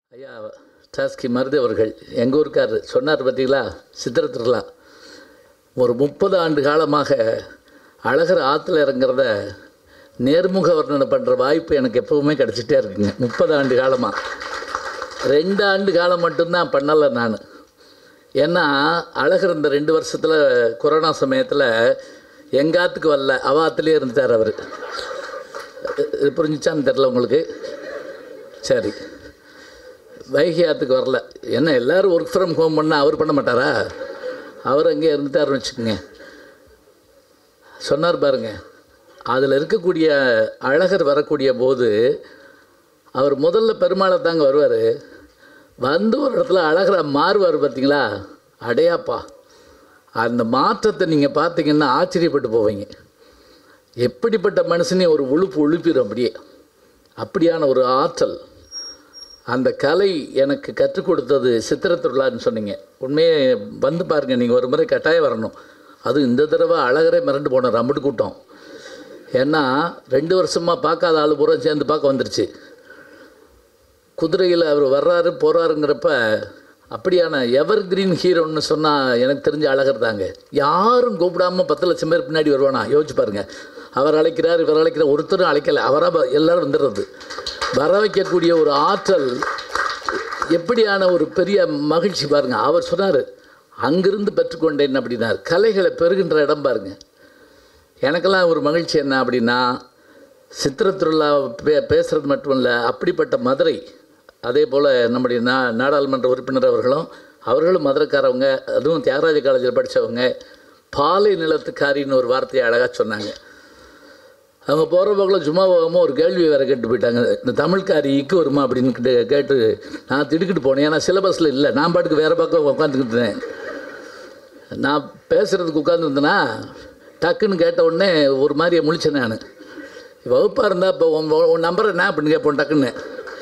ஐயா டாஸ்கி மருது அவர்கள் எங்கள் ஊருக்காரர் சொன்னார் பார்த்தீங்களா சித்திர திருவிழா ஒரு முப்பது ஆண்டு காலமாக அழகர் ஆற்றுல இறங்குறத நேர்முக வர்ணனை பண்ணுற வாய்ப்பு எனக்கு எப்பவுமே கிடச்சிட்டே இருக்குங்க முப்பது ஆண்டு காலமாக ரெண்டு ஆண்டு காலம் மட்டும்தான் பண்ணலை நான் ஏன்னா அழகர் இந்த ரெண்டு வருஷத்தில் கொரோனா சமயத்தில் எங்காத்துக்கு வரல அவாத்துலேயே இருந்துட்டார் அவர் இது புரிஞ்சுச்சான்னு தெரில உங்களுக்கு சரி வைகை ஆற்றுக்கு வரல என்ன எல்லோரும் ஒர்க் ஃப்ரம் ஹோம் பண்ணால் அவர் பண்ண மாட்டாரா அவர் அங்கே இருந்துட்டாருன்னு வச்சுக்கோங்க சொன்னார் பாருங்க அதில் இருக்கக்கூடிய அழகர் வரக்கூடிய போது அவர் முதல்ல பெருமாளை தாங்க வருவார் வந்து ஒரு இடத்துல அழகரை மாறுவார் பார்த்தீங்களா அடையாப்பா அந்த மாற்றத்தை நீங்கள் பார்த்தீங்கன்னா ஆச்சரியப்பட்டு போவீங்க எப்படிப்பட்ட மனுஷனே ஒரு உழுப்பு உழுப்பிடும் அப்படியே அப்படியான ஒரு ஆற்றல் அந்த கலை எனக்கு கற்றுக் கொடுத்தது சித்திர திருவிழான்னு சொன்னீங்க உண்மையே வந்து பாருங்கள் நீங்கள் ஒரு முறை கட்டாயம் வரணும் அது இந்த தடவை அழகரே மிரண்டு போனார் அம்பிட்டு கூட்டம் ஏன்னா ரெண்டு வருஷமாக பார்க்காத ஆள் பூரா சேர்ந்து பார்க்க வந்துருச்சு குதிரையில் அவர் வர்றாரு போகிறாருங்கிறப்ப அப்படியான எவர் கிரீன் ஹீரோன்னு சொன்னால் எனக்கு தெரிஞ்ச அழகர் தாங்க யாரும் கூப்பிடாம பத்து லட்சம் பேர் பின்னாடி வருவானா யோசிச்சு பாருங்க அவர் அழைக்கிறார் இவர் அழைக்கிறார் ஒருத்தரும் அழைக்கலை அவராக எல்லாரும் வந்துடுறது வர வைக்கக்கூடிய ஒரு ஆற்றல் எப்படியான ஒரு பெரிய மகிழ்ச்சி பாருங்க அவர் சொன்னார் அங்கிருந்து பெற்றுக்கொண்டேன் அப்படின்னார் கலைகளை பெறுகின்ற இடம் பாருங்க எனக்கெல்லாம் ஒரு மகிழ்ச்சி என்ன அப்படின்னா சித்திர திருவிழா பே பேசுகிறது மட்டும் இல்லை அப்படிப்பட்ட மதுரை அதே போல் நம்முடைய நா நாடாளுமன்ற உறுப்பினர் அவர்களும் அவர்களும் மதுரைக்காரவங்க அதுவும் தியாகராஜ காலேஜில் படித்தவங்க பாலை நிலத்துக்காரின்னு ஒரு வார்த்தையை அழகாக சொன்னாங்க அவங்க போகிற போக்கில் சும்மா போகாமல் ஒரு கேள்வி வேறு கேட்டு போயிட்டாங்க இந்த தமிழ்காரி இக்கு வருமா அப்படின்னு கேட்டு கேட்டு நான் திடுக்கிட்டு போனேன் ஏன்னா சிலபஸில் இல்லை நான் பாட்டுக்கு வேறு பக்கம் உட்காந்துக்கிட்டு இருந்தேன் நான் பேசுகிறதுக்கு உட்காந்துருந்தேன்னா டக்குன்னு கேட்ட உடனே ஒரு மாதிரியை முழிச்சேன் நான் வகுப்பாக இருந்தால் இப்போ உன் உன் நம்பர் என்ன அப்படின்னு கேட்போம் டக்குன்னு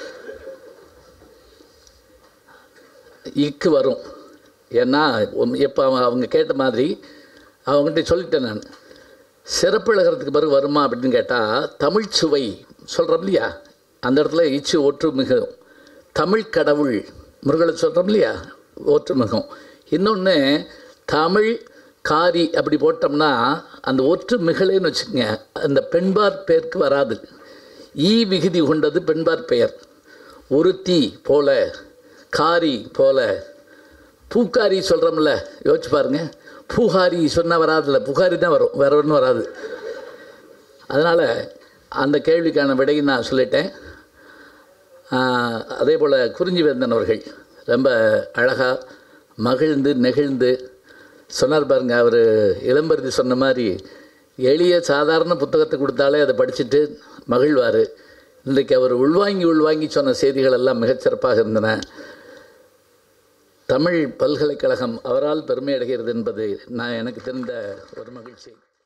இக்கு வரும் ஏன்னா எப்போ அவங்க கேட்ட மாதிரி அவங்ககிட்ட சொல்லிட்டேன் நான் சிறப்பு எழுகிறதுக்கு பிறகு வருமா அப்படின்னு கேட்டால் தமிழ் சுவை சொல்கிறோம் இல்லையா அந்த இடத்துல இச்சு ஒற்று மிகும் தமிழ் கடவுள் முருகலை சொல்கிறோம் இல்லையா ஒற்று மிகும் இன்னொன்று தமிழ் காரி அப்படி போட்டோம்னா அந்த ஒற்று மிகலேன்னு வச்சுக்கோங்க அந்த பெண்பார் பெயருக்கு வராது ஈ விகுதி கொண்டது பெண்பார் பெயர் ஒருத்தி போல காரி போல பூக்காரி சொல்கிறோம்ல யோசிச்சு பாருங்க பூகாரி சொன்னால் வராதுல்ல புகாரி தான் வரும் வேற ஒன்றும் வராது அதனால் அந்த கேள்விக்கான விடையை நான் சொல்லிட்டேன் ஆஹ், அதே போல் குறிஞ்சி வேந்தன் அவர்கள் ரொம்ப அழகாக மகிழ்ந்து நெகிழ்ந்து சொன்னார் பாருங்க அவர் இளம்பருதி சொன்ன மாதிரி எளிய சாதாரண புத்தகத்தை கொடுத்தாலே அதை படிச்சுட்டு மகிழ்வார் இன்றைக்கு அவர் உள்வாங்கி உள்வாங்கி சொன்ன செய்திகள் எல்லாம் மிகச்சிறப்பாக இருந்தன தமிழ் பல்கலைக்கழகம் அவரால் பெருமை அடைகிறது என்பது நான் எனக்கு தெரிந்த ஒரு மகிழ்ச்சி